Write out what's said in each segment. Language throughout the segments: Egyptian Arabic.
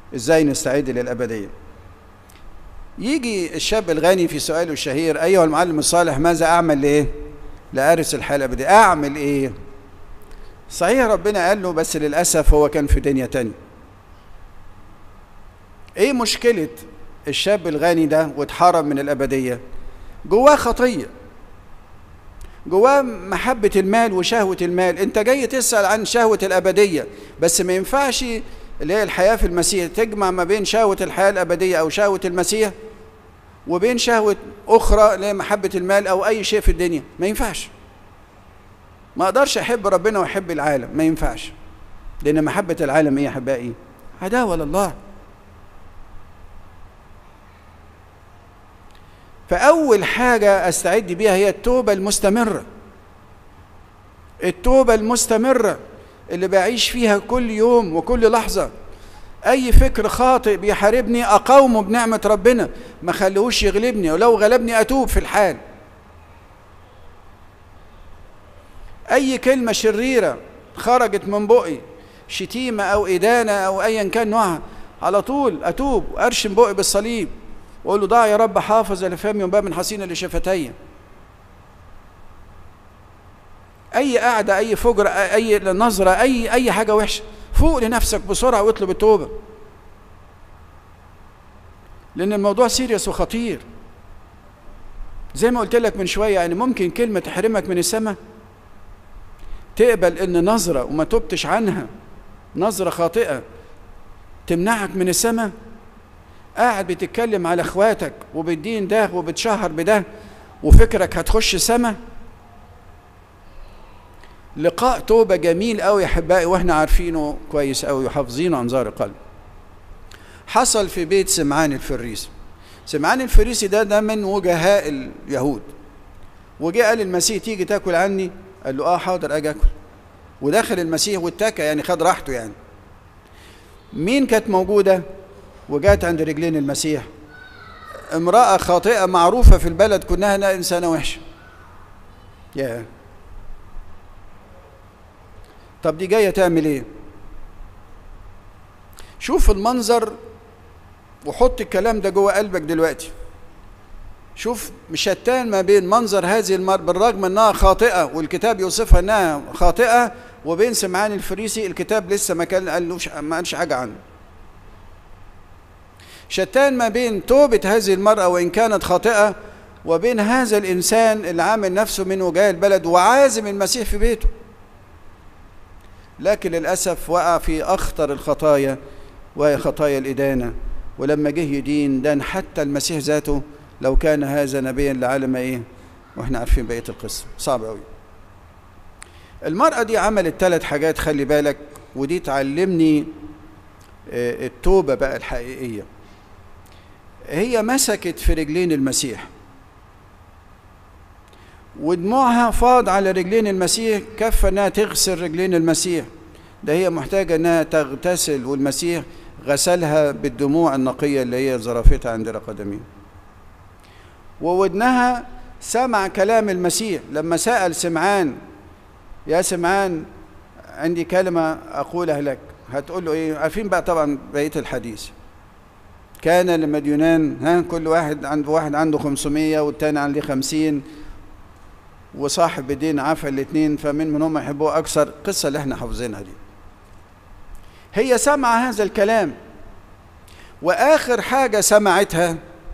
ازاي نستعد للابديه يجي الشاب الغني في سؤاله الشهير ايها المعلم الصالح ماذا اعمل لايه لارث الحياه الابديه اعمل ايه صحيح ربنا قال له بس للاسف هو كان في دنيا تانية ايه مشكله الشاب الغني ده واتحرم من الابديه جواه خطيه جواه محبة المال وشهوة المال انت جاي تسأل عن شهوة الأبدية بس ما ينفعش اللي هي الحياة في المسيح تجمع ما بين شهوة الحياة الأبدية أو شهوة المسيح وبين شهوة أخرى اللي هي محبة المال أو أي شيء في الدنيا ما ينفعش ما أقدرش أحب ربنا وأحب العالم ما ينفعش لأن محبة العالم إيه يا أحبائي عداوة لله فأول حاجة أستعد بيها هي التوبة المستمرة التوبة المستمرة اللي بعيش فيها كل يوم وكل لحظة أي فكر خاطئ بيحاربني أقاومه بنعمة ربنا ما خليهوش يغلبني ولو غلبني أتوب في الحال أي كلمة شريرة خرجت من بقي شتيمة أو إدانة أو أيا كان نوعها على طول أتوب وأرشم بقي بالصليب واقول له ضع يا رب حافظ لفمي وباب من حصين لشفتي اي قعده اي فجر اي نظره اي اي حاجه وحشه فوق لنفسك بسرعه واطلب التوبه لان الموضوع سيريس وخطير زي ما قلت لك من شويه يعني ممكن كلمه تحرمك من السماء تقبل ان نظره وما تبتش عنها نظره خاطئه تمنعك من السماء قاعد بتتكلم على اخواتك وبالدين ده وبتشهر بده وفكرك هتخش سما لقاء توبه جميل قوي يا احبائي واحنا عارفينه كويس قوي وحافظينه عن ظهر قلب حصل في بيت سمعان الفريسي سمعان الفريسي ده ده من وجهاء اليهود وجاء قال المسيح تيجي تاكل عني قال له اه حاضر اجي اكل ودخل المسيح واتكى يعني خد راحته يعني مين كانت موجوده وجات عند رجلين المسيح امرأة خاطئة معروفة في البلد كلها انها إنسانة وحشة يا طب دي جاية تعمل ايه شوف المنظر وحط الكلام ده جوه قلبك دلوقتي شوف شتان ما بين منظر هذه المرأة بالرغم انها خاطئة والكتاب يوصفها انها خاطئة وبين سمعان الفريسي الكتاب لسه ما كان قالوش ما قالش حاجة عنه شتان ما بين توبة هذه المرأة وإن كانت خاطئة وبين هذا الإنسان اللي عامل نفسه من وجاه البلد وعازم المسيح في بيته لكن للأسف وقع في أخطر الخطايا وهي خطايا الإدانة ولما جه يدين دان حتى المسيح ذاته لو كان هذا نبيا لعلم إيه وإحنا عارفين بقية القصة صعب أوي المرأة دي عملت ثلاث حاجات خلي بالك ودي تعلمني التوبة بقى الحقيقية هي مسكت في رجلين المسيح ودموعها فاض على رجلين المسيح كفى انها تغسل رجلين المسيح ده هي محتاجه انها تغتسل والمسيح غسلها بالدموع النقيه اللي هي ظرفتها عند قدميه وودنها سمع كلام المسيح لما سال سمعان يا سمعان عندي كلمه اقولها لك هتقول له ايه عارفين بقى طبعا بقيه الحديث كان لمديونان ها كل واحد عنده واحد عنده 500 والتاني عنده 50 وصاحب بدين عفى الاثنين فمن منهم يحبوه اكثر القصه اللي احنا حافظينها دي هي سمع هذا الكلام واخر حاجه سمعتها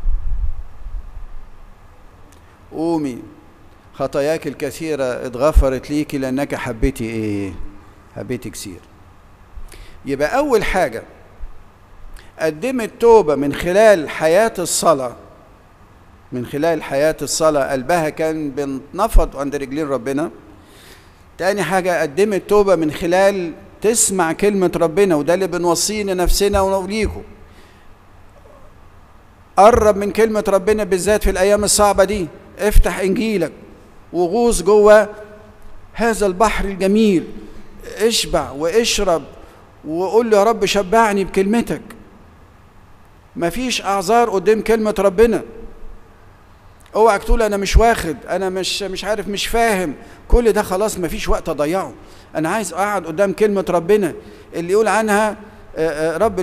قومي خطاياك الكثيرة اتغفرت ليك لأنك حبيتي إيه؟ حبيتي كثير. يبقى أول حاجة قدمت توبة من خلال حياة الصلاة من خلال حياة الصلاة قلبها كان بينفض عند رجلين ربنا تاني حاجة قدمت توبة من خلال تسمع كلمة ربنا وده اللي بنوصيه لنفسنا وليكم قرب من كلمة ربنا بالذات في الأيام الصعبة دي افتح إنجيلك وغوص جوه هذا البحر الجميل اشبع واشرب وقول له يا رب شبعني بكلمتك مفيش اعذار قدام كلمه ربنا اوعك تقول انا مش واخد انا مش مش عارف مش فاهم كل ده خلاص مفيش وقت اضيعه انا عايز اقعد قدام كلمه ربنا اللي يقول عنها رب